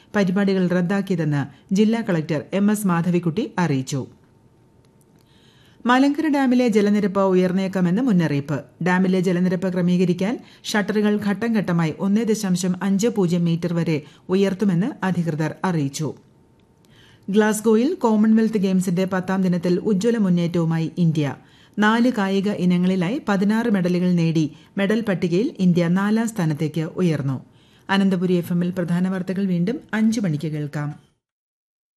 പരിപാടികൾ റദ്ദാക്കിയതെന്ന് ജില്ലാ collector M S Madhavikutty അറിയിച്ചു മലങ്കര ഡാമിലെ ജലനിരപ്പ് ഉയർന്നേക്കാമെന്ന് മുന്നറിയിപ്പ് ഡാമിലെ ജലനിരപ്പ് ക്രമീകരിക്കാൻ ഷട്ടറുകൾ ഘട്ടം ഘട്ടമായി ഒന്നേ ദശാംശം അഞ്ച് പൂജ്യം മീറ്റർ വരെ ഉയർത്തുമെന്ന് അധികൃതർ അറിയിച്ചു ഗ്ലാസ്ഗോയിൽ കോമൺവെൽത്ത് ഗെയിംസിന്റെ പത്താം ദിനത്തിൽ ഉജ്ജ്വല മുന്നേറ്റവുമായി ഇന്ത്യ നാല് കായിക ഇനങ്ങളിലായി പതിനാറ് മെഡലുകൾ നേടി മെഡൽ പട്ടികയിൽ ഇന്ത്യ നാലാം സ്ഥാനത്തേക്ക് ഉയർന്നു അനന്തപുരി എഫ് എമ്മിൽ പ്രധാന വാർത്തകൾ വീണ്ടും അഞ്ചു മണിക്ക് കേൾക്കാം